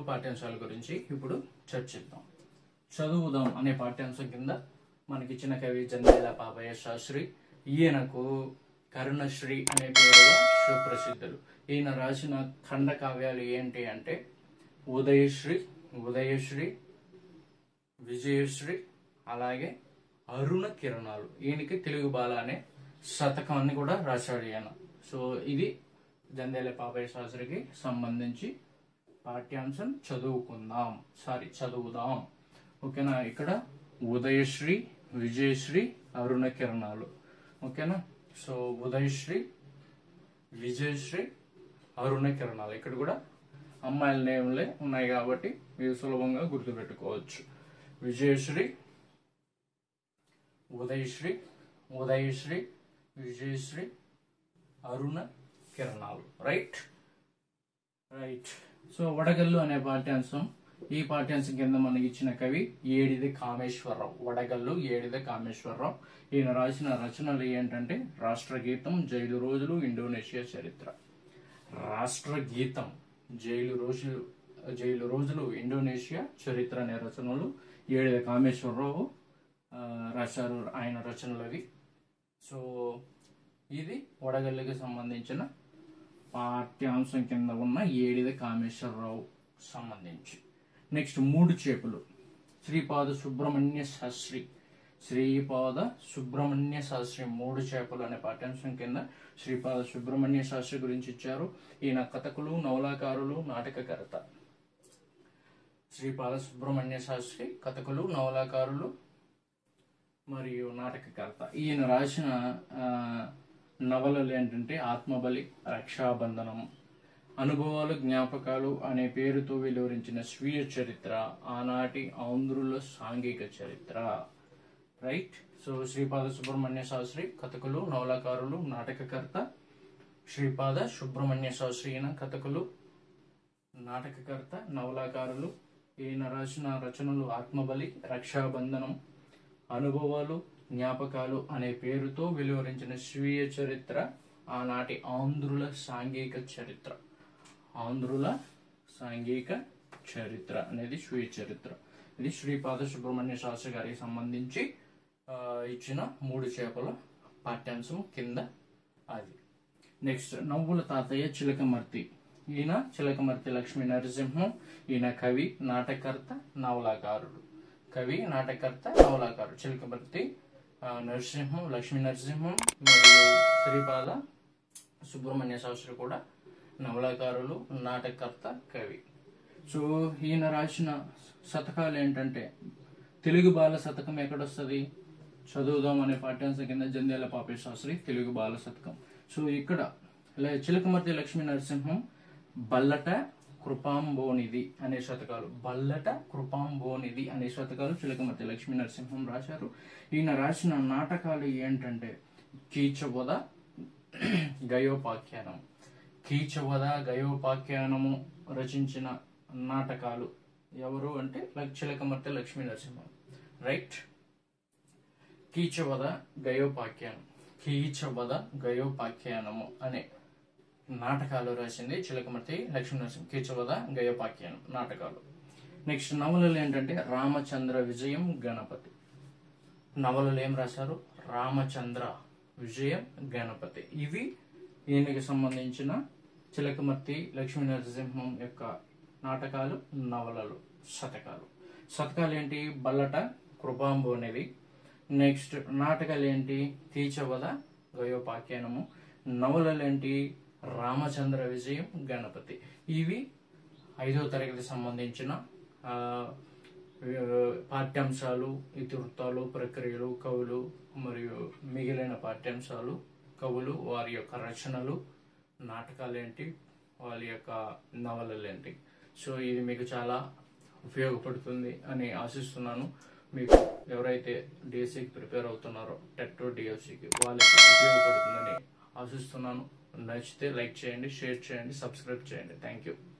పాఠ్యాంశాల గురించి ఇప్పుడు చర్చిద్దాం చదువుదాం అనే పాఠ్యాంశం కింద మనకిచ్చిన కవి జంధ్యాల పాపయ్య శాస్త్రి ఈయనకు కరుణశ్రీ అనే పేరుగా సుప్రసిద్ధులు ఈయన రాసిన ఖండ కావ్యాలు ఏంటి అంటే ఉదయశ్రీ ఉదయశ్రీ విజయశ్రీ అలాగే అరుణ కిరణాలు ఈయనకి తెలుగు బాల అనే శతకాన్ని కూడా రాశాడు ఈయన సో ఇది జంధ్యాల పాపయ్య శాస్త్రికి సంబంధించి పాఠ్యాంశం చదువుకుందాం సారీ చదువుదాం ఓకేనా ఇక్కడ ఉదయశ్రీ విజయశ్రీ అరుణ కిరణాలు ఓకేనా సో ఉదయశ్రీ విజయశ్రీ అరుణ కిరణాలు ఇక్కడ కూడా అమ్మాయిల నేమ్లే ఉన్నాయి కాబట్టి మీరు సులభంగా గుర్తుపెట్టుకోవచ్చు విజయశ్రీ ఉదయశ్రీ ఉదయశ్రీ విజయశ్రీ అరుణ కిరణాలు రైట్ రైట్ సో వడగల్లు అనే పాఠ్యాంశం ఈ పాఠ్యాంశం కింద మనకి ఇచ్చిన కవి ఏడిది కామేశ్వరరావు వడగల్లు ఏడిది కామేశ్వరరావు ఈయన రాసిన రచనలు ఏంటంటే రాష్ట్ర గీతం జైలు రోజులు ఇండోనేషియా చరిత్ర రాష్ట్ర గీతం జైలు రోజులు జైలు రోజులు ఇండోనేషియా చరిత్ర అనే రచనలు ఏడిది కామేశ్వరరావు ఆ, రాశారు ఆయన రచనలు అవి సో ఇది వడగల్లుకి సంబంధించిన పాఠ్యాంశం కింద ఉన్న ఏడిద కామేశ్వరరావు సంబంధించి నెక్స్ట్ మూడు చేపలు శ్రీపాద సుబ్రహ్మణ్య శాస్త్రి శ్రీపాద సుబ్రహ్మణ్య శాస్త్రి మూడు చేపలు అనే పాఠ్యాంశం కింద శ్రీపాద సుబ్రహ్మణ్య శాస్త్రి గురించి ఇచ్చారు ఈయన కథకులు నవలాకారులు నాటకకర్త శ్రీపాద సుబ్రహ్మణ్య శాస్త్రి కథకులు నవలాకారులు మరియు నాటకకర్త ఈయన రాసిన ఆ, నవలలు ఏంటంటే ఆత్మబలి రక్షాబంధనం అనుభవాలు జ్ఞాపకాలు అనే పేరుతో వెలువరించిన స్వీయ చరిత్ర ఆనాటి ఆంధ్రుల సాంఘిక చరిత్ర రైట్ సో శ్రీపాద సుబ్రహ్మణ్య శాస్త్రి కథకులు నవలాకారులు నాటకకర్త శ్రీపాద సుబ్రహ్మణ్య శాస్త్రి ఈయన కథకులు నాటకకర్త నవలాకారులు ఈయన రాసిన రచనలు ఆత్మబలి రక్షాబంధనం అనుభవాలు జ్ఞాపకాలు అనే పేరుతో వెలువరించిన స్వీయ చరిత్ర ఆనాటి ఆంధ్రుల సాంఘిక చరిత్ర ఆంధ్రుల సాంఘిక చరిత్ర అనేది స్వీయ చరిత్ర ఇది శ్రీపాద సుబ్రహ్మణ్య శాస్త్రి గారికి సంబంధించి ఆ, ఇచ్చిన మూడు చేపల పాఠ్యాంశం కింద అది నెక్స్ట్ నవ్వుల తాతయ్య చిలకమర్తి ఈయన చిలకమర్తి లక్ష్మీ నరసింహం ఈయన కవి నాటకర్త నవలాకారుడు కవి నాటకర్త నవలాకారుడు చిలకమర్తి ఆ, నరసింహం లక్ష్మీ నరసింహం మరియు శ్రీపాద సుబ్రహ్మణ్య శాస్త్రి కూడా నవలాకారులు నాటకర్త కవి సో ఈయన రాసిన శతకాలు ఏంటంటే తెలుగు బాల శతకం ఎక్కడొస్తుంది చదువుదాం అనే పాఠ్యాంశం కింద జంధ్యాల పాపే శాస్త్రి తెలుగు బాల శతకం సో ఇక్కడ లే- చిలకమర్తి లక్ష్మీ నరసింహం బల్లట కృపాంబోనిది అనే శతకాలు బల్లట కృపాంబోనిది అనే శతకాలు చిలకమర్తి లక్ష్మీ నరసింహం రాశారు ఈయన రాసిన నాటకాలు ఏంటంటే కీచవద గయోపాఖ్యానం కీచవద గయోపాఖ్యానము రచించిన నాటకాలు ఎవరు అంటే లక్- చిలకమర్తి లక్ష్మీ నరసింహం రైట్ కీచవద గయోపాఖ్యానం కీచవద గయోపాఖ్యానము అనే నాటకాలు రాసింది చిలకమర్తి లక్ష్మీ నరసింహం కీచవద గయోపాఖ్యానం నాటకాలు నెక్స్ట్ నవలలు ఏంటంటే రామచంద్ర విజయం గణపతి నవలలు ఏం రాశారు రామచంద్ర విజయం గణపతి ఇవి ఈయనకి సంబంధించిన చిలకమర్తి లక్ష్మీ నరసింహం యొక్క నాటకాలు నవలలు శతకాలు శతకాలు ఏంటి బల్లట కృపాంబు అనేది నెక్స్ట్ నాటకాలు ఏంటి కీచవద గయోపాఖ్యానము నవలలు ఏంటి రామచంద్ర విజయం గణపతి ఇవి ఐదో తరగతి సంబంధించిన ఆ, పాఠ్యాంశాలు ఇతివృత్తాలు ప్రక్రియలు కవులు మరియు మిగిలిన పాఠ్యాంశాలు కవులు వారి యొక్క రచనలు నాటకాలు ఏంటి వాళ్ళ యొక్క నవలలు ఏంటి సో ఇది మీకు చాలా ఉపయోగపడుతుంది అని ఆశిస్తున్నాను మీకు ఎవరైతే డిఎస్సికి ప్రిపేర్ అవుతున్నారో టెట్ డిఎస్సికి వాళ్ళకి ఉపయోగపడుతుందని ఆశిస్తున్నాను నచ్చితే లైక్ చేయండి షేర్ చేయండి సబ్స్క్రైబ్ చేయండి థ్యాంక్ యూ